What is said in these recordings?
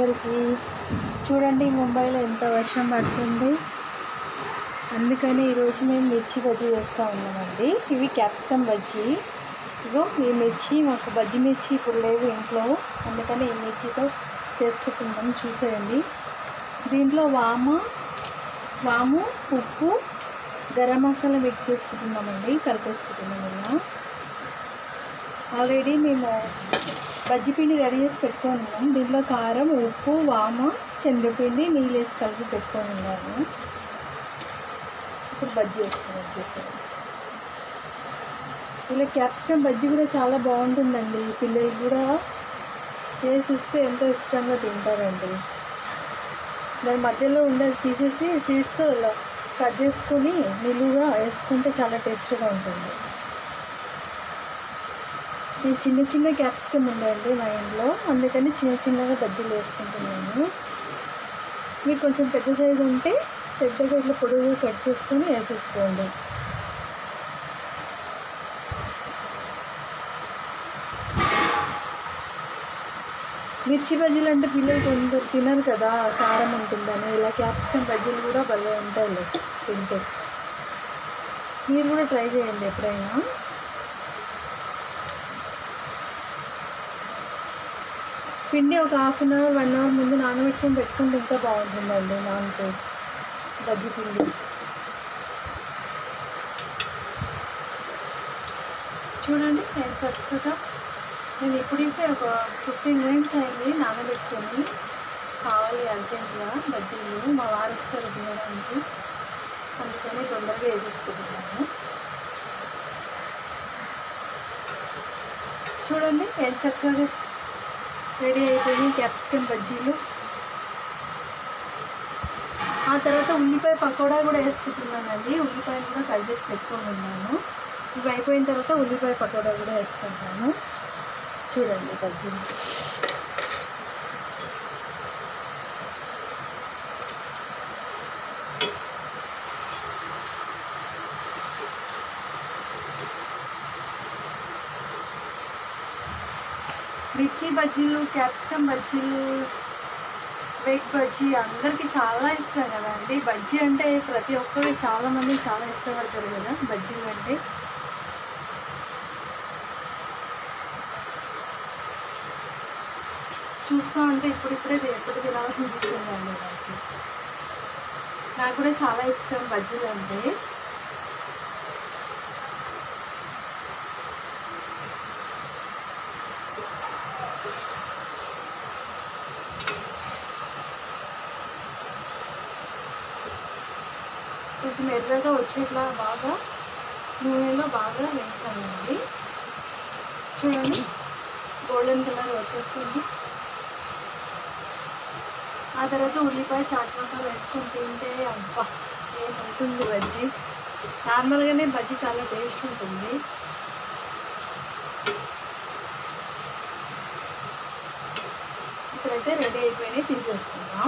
అందరికీ చూడండి ముంబైలో ఎంత వర్షం పడుతుంది అందుకని ఈరోజు మేము మిర్చి బజ్జీ చేస్తూ ఉన్నామండి ఇవి క్యాప్సికమ్ బజ్జీ ఇగో ఈ మిర్చి మాకు బజ్జి మిర్చి ఇప్పుడు లేవు ఇంట్లో అందుకని ఈ మిర్చితో చేసుకుంటున్నాం చూసేయండి దీంట్లో వామ వాము ఉప్పు గరం మసాలా మిక్స్ చేసుకుంటున్నామండి కలిపేసుకుంటున్నాం ఇలా ఆల్రెడీ మేము బజ్జి పిండి రెడీ చేసి పెట్టుకొని ఉన్నాం దీంట్లో కారం ఉప్పు వామ చంద్రపిండి నీళ్ళు వేసి కలిపి పెట్టుకొని ఉన్నాము ఇప్పుడు బజ్జీ వేసుకున్నాం చూసాను ఇలా క్యాప్సికమ్ బజ్జీ కూడా చాలా బాగుంటుందండి పిల్లలకి కూడా చేసి ఇస్తే ఎంతో ఇష్టంగా తింటారండి దాని మధ్యలో ఉండేది తీసేసి సీడ్స్తో ఇలా కట్ చేసుకొని నిలువుగా వేసుకుంటే చాలా టేస్టీగా ఉంటుంది నేను చిన్న చిన్న క్యాప్సికమ్ ఉందండి మా ఇంట్లో అందుకని చిన్న చిన్నగా బజ్జీలు వేసుకుంటున్నాను మీకు కొంచెం పెద్ద సైజు ఉంటే పెద్దగా ఇట్లా పొడుగుగా కట్ చేసుకొని వేసేసుకోండి మిర్చి బజ్జీలు అంటే పిల్లలు కొందరు తినరు కదా కారం ఉంటుందని ఇలా క్యాప్సికమ్ బజ్జీలు కూడా భలే ఉంటాయి తింటే మీరు కూడా ట్రై చేయండి ఎప్పుడైనా పిండి ఒక half an hour one hour ముందు నానబెట్టుకొని పెట్టుకుంటే ఇంకా బాగుంటుందండి నానితే బజ్జీ పిండి చూడండి నేను చక్కగా నేను ఇప్పుడైతే ఒక ఫిఫ్టీన్ మినిట్స్ అయింది నానబెట్టుకొని కావాలి అర్జెంటుగా బజ్జీలు మా వారు వస్తారు తినడానికి అందుకని తొందరగా వేసేసుకుంటున్నాను చూడండి నేను చక్కగా రెడీ అయిపోయి క్యాప్సికమ్ బజ్జీలు ఆ తర్వాత ఉల్లిపాయ పకోడా కూడా వేసుకుంటున్నానండి ఉల్లిపాయ కూడా కట్ చేసి పెట్టుకొని ఉన్నాను ఇవి అయిపోయిన తర్వాత ఉల్లిపాయ పకోడా కూడా వేసుకుంటాను చూడండి బజ్జీలు మిర్చి బజ్జీలు క్యాప్సికమ్ బజ్జీలు వెగ్ బజ్జీ అందరికీ చాలా ఇష్టం కదా అండి బజ్జీ అంటే ప్రతి ఒక్కరు చాలా మంది చాలా ఇష్టపడతారు కదా బజ్జీలు అంటే చూస్తూ ఉంటే ఇప్పుడిప్పుడే తి- ఎప్పుడు తినాలనిపిస్తుందండి నాకు నాకు కూడా చాలా ఇష్టం బజ్జీలు అంటే కొంచెం ఎర్రగా వచ్చేట్లా బాగా నూనెలో బాగా వేయించాలండి చూడండి గోల్డెన్ కలర్ వచ్చేస్తుంది ఆ తర్వాత ఉల్లిపాయ చాట్ మసాలా వేసుకొని తింటే అబ్బా ఏముంటుంది బజ్జీ నార్మల్గానే బజ్జీ చాలా టేస్ట్ ఉంటుంది ఇప్పుడైతే రెడీ అయిపోయినాయి తీసేసుకుందాం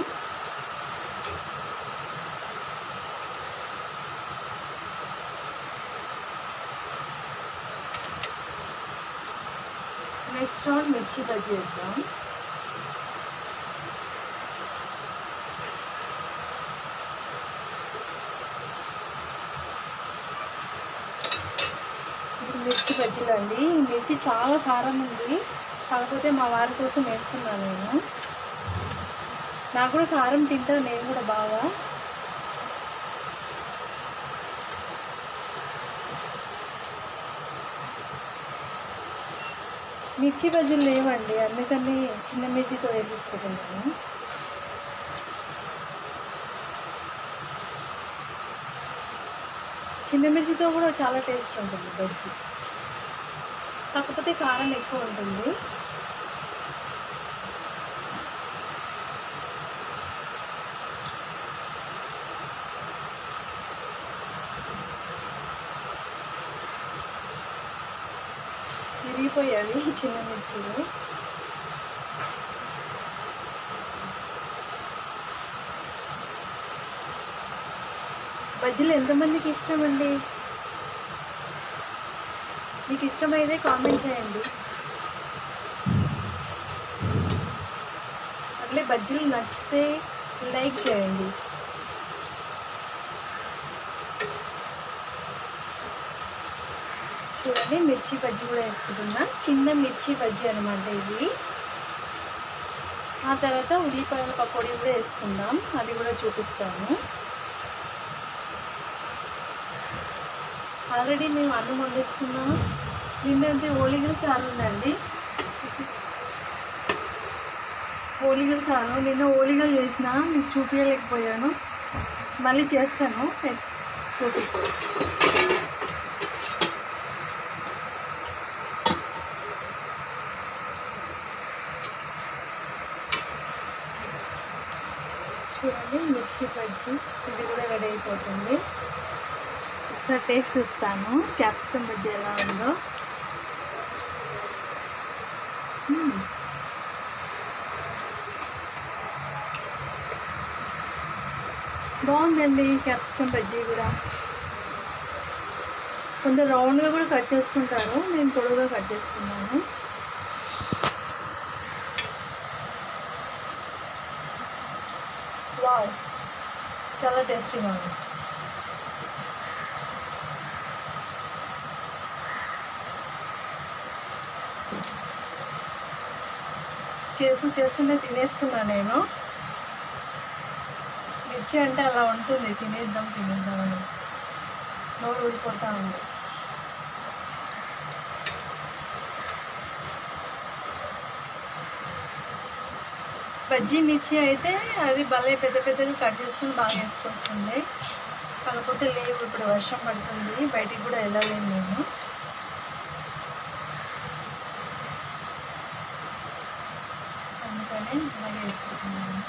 నెక్స్ట్ రౌండ్ మిర్చి బజ్జీ వేద్దాం ఇది మిర్చి బజ్జీలు అండి ఈ మిర్చి చాలా కారం ఉంది కాకపోతే మా వారి కోసం వేస్తున్నాను నేను నాకు కూడా కారం తింటాను నేను కూడా బాగా మిర్చి బజ్జీలు లేవండి అందుకని చిన్న మిర్చితో వేసేసుకుంటున్నాను చిన్న మిర్చితో కూడా చాలా టేస్ట్ ఉంటుంది బజ్జీ కాకపోతే కారం ఎక్కువ ఉంటుంది విరిగిపోయావి చిన్న మిర్చీలు బజ్జీలు ఎంతమందికి ఇష్టం అండి మీకు ఇష్టమైతే కామెంట్ చేయండి అట్లే బజ్జీలు నచ్చితే లైక్ చేయండి చూడండి మిర్చి బజ్జీ కూడా వేసుకుంటున్నా చిన్న మిర్చి బజ్జీ అనమాట ఇది ఆ తర్వాత ఉల్లిపాయల పకోడీ కూడా వేసుకుందాం అది కూడా చూపిస్తాను ఆల్రెడీ మేము అన్నం వండేసుకున్నాం నిన్నంటే ఓలిగలు సారు ఉందండి ఓలిగలు సారు నిన్న ఓలిగలు చేసిన మీకు చూపించలేకపోయాను మళ్ళీ చేస్తాను చూపిస్తాను చూడండి మిర్చి బజ్జీ ఇది కూడా రెడీ అయిపోతుంది ఒకసారి టేస్ట్ చూస్తాను క్యాప్సికమ్ బజ్జీ ఎలా ఉందో మ్మ్. బాగుందండి క్యాప్సికమ్ బజ్జీ కూడా కొంచెం రౌండ్గా కూడా కట్ చేసుకుంటారు నేను పొడవుగా కట్ చేసుకున్నాను వావ్ చాలా టేస్టీగా ఉంది చేస్తూ చేస్తూనే తినేస్తున్నా నేను మిర్చి అంటే అలా ఉంటుంది తినేద్దాం తినేద్దాం అని నోరు ఊడిపోతా ఉంది బజ్జీ మిర్చి అయితే అది భలే పెద్ద పెద్దది కట్ చేసుకుని బాగా వేసుకోవచ్చండి కాకపోతే లేవు ఇప్పుడు వర్షం పడుతుంది బయటికి కూడా వెళ్ళలేను నేను అందుకనే బాగా వేసుకుంటున్నాను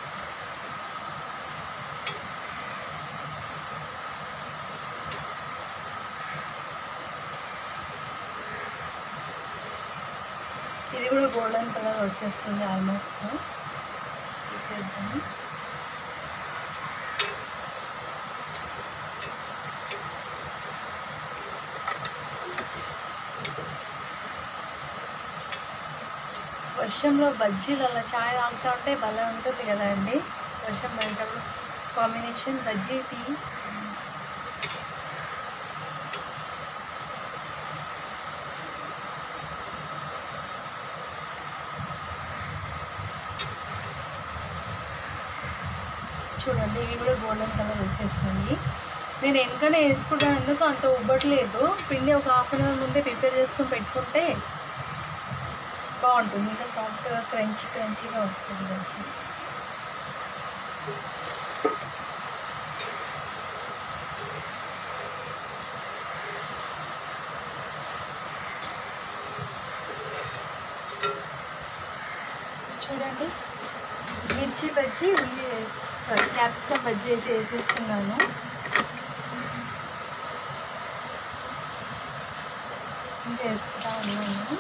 ఇది కూడా గోల్డెన్ కలర్ వచ్చేస్తుంది ఆల్మోస్ట్ తీసేద్దాము వర్షంలో బజ్జీలు అలా చాయ్ తాగుతూ ఉంటే భలే ఉంటుంది కదా అండి వర్షం పడేటప్పుడు కాంబినేషన్ బజ్జీ టీ చూడండి ఇవి కూడా గోల్డెన్ కలర్ వచ్చేస్తుంది నేను వెనకనే వేసుకుంటాను ఎందుకు అంత ఉబ్బట్లేదు పిండి ఒక హాఫ్ అన్ అవర్ ముందే ప్రిపేర్ చేసుకొని పెట్టుకుంటే బాగుంటుంది ఇంకా సాఫ్ట్గా క్రంచీ క్రంచీగా వస్తుంది మంచి చూడండి మిర్చి బజ్జీ ఉల్లి సారీ క్యాప్సికమ్ బజ్జీ అయితే వేసేసుకున్నాను ఇంకా వేసుకుంటా ఉన్నాను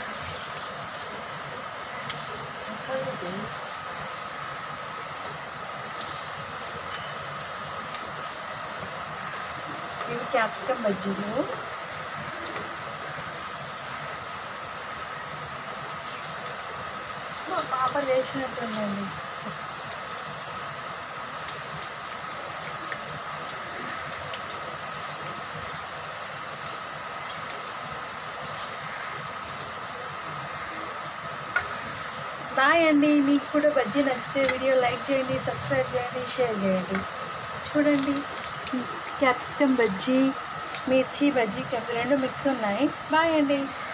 ఇవి క్యాప్సికమ్ బజ్జీలు మా పాప చేసినట్టుందండి బాయ్ అండి మీకు కూడా బజ్జీ నచ్చితే వీడియో లైక్ చేయండి సబ్స్క్రైబ్ చేయండి షేర్ చేయండి చూడండి క్యాప్సికమ్ బజ్జీ మిర్చి బజ్జీ క్యాప్ రెండు మిక్స్ ఉన్నాయి బాయ్ అండి